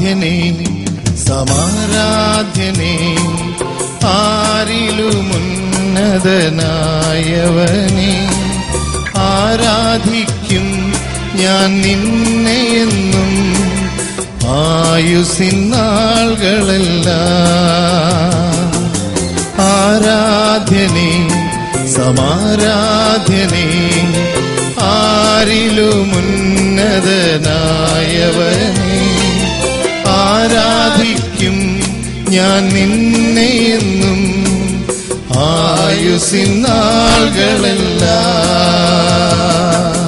ആരാധ്യനേ സമാരാധ്യനേ ആരിലുമുന്നതനായവനെ ആരാധിക്കും ഞാൻ നിന്നെ എന്നും ആയുസിൻ നാളുകളെല്ലാം ആരാധ്യനേ സമാരാധ്യനേ ആരിലുമുന്നതനായവനെ ആരാധിക്കും ഞാൻ നിന്നെ എന്നും ആയുസിൻ നാളുകളെല്ലാം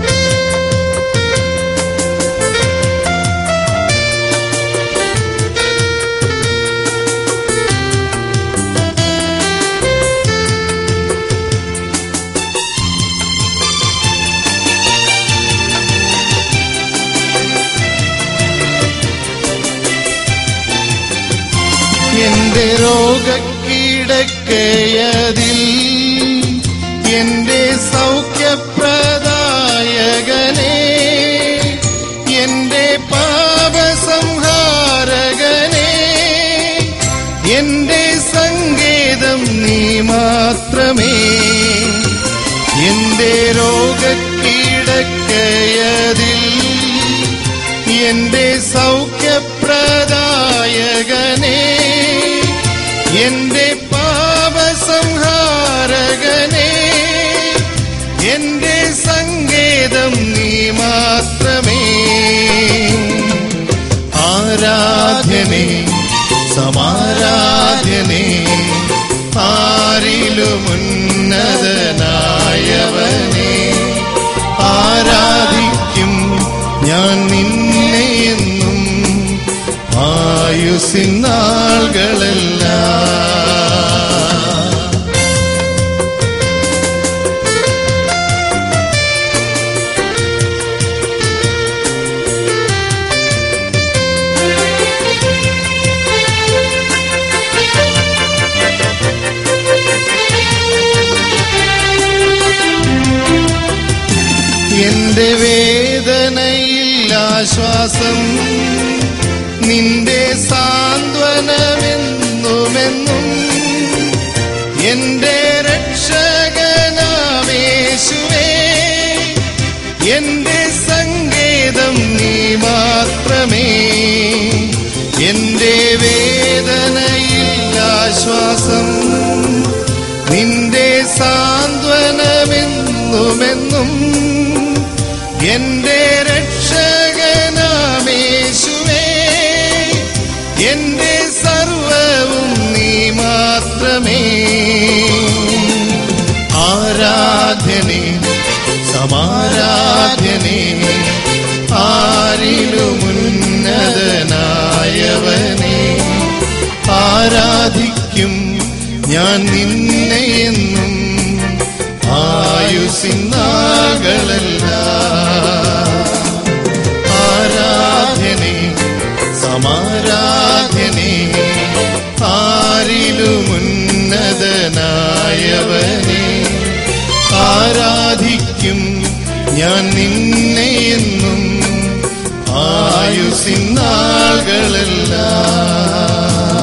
എന്റെ രോഗക്കീടക്കയതിൽ എന്റെ സൗഖ്യപ്രദായകനെ എന്റെ പാപസംഹാരകനെ എന്റെ സങ്കേതം നീ മാത്രമേ എന്റെ രോഗക്കീടക്കയതിൽ എന്റെ സൗഖ്യപ്രദായകനെ എന്റെ പാപസംഹാരകനെ എന്റെ സങ്കേതം നീ മാത്രമേ ആരാധ്യനേ സമാരാധ്യനേ ആരിലുമുന്നതനായവനെ ആരാധിക്കും ഞാൻ നിന്നെ എന്നും ആയുസിൻ നാളുകളെല്ലാം എന്റെ വേദനയിൽ ആശ്വാസം നിന്റെ സാന്ത്വനമെന്നുമെന്നും എന്റെ രക്ഷകനാമേശുവേ എന്റെ സങ്കേതം നീ മാത്രമേ എന്റെ വേദനയിൽ ആശ്വാസം നിന്റെ സാന്ത്വനമെന്നുമെന്നും എന്റെ രക്ഷകനാമേശുവേ എന്റെ സർവവും നീ മാത്രമേ ആരാധ്യനേ സമാരാധ്യനേ ആരിലുമുന്നതനായവനെ ആരാധിക്കും ഞാൻ നിന്നെ എന്നും ആയുസിൻ നാളുകളെല്ലാം ആരാധ്യനേ സമാരാധ്യനേ ആരിലുമുന്നതനായവനെ ആരാധിക്കും ഞാൻ നിന്നെ എന്നും ആയുസിൻ നാളുകളെല്ലാം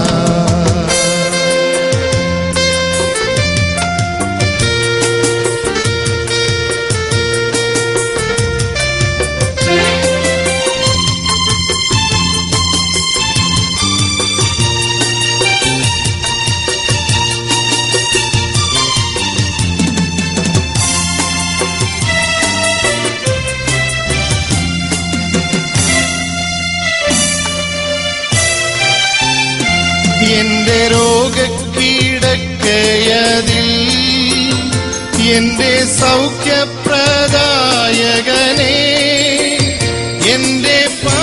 എന്റെ രോഗക്കീടക്കയതിൽ എന്റെ സൗഖ്യപ്രദായകനെ എന്റെ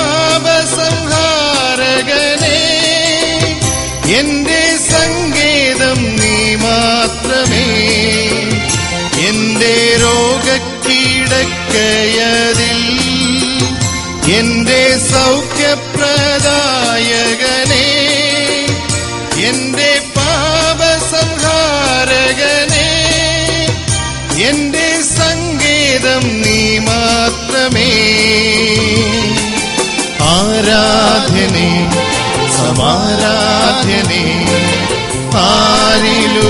പാപസംഹാരകനെ എന്റെ സങ്കേതം നീ മാത്രമേ എന്റെ രോഗക്കീടക്കയതിൽ എന്റെ സൗഖ്യപ്രദായകനെ എന്റെ പാപസംഹാരകനെ എന്റെ സങ്കേതം നീ മാത്രമേ ആരാധ്യനേ സമാരാധ്യനേ ആരിലു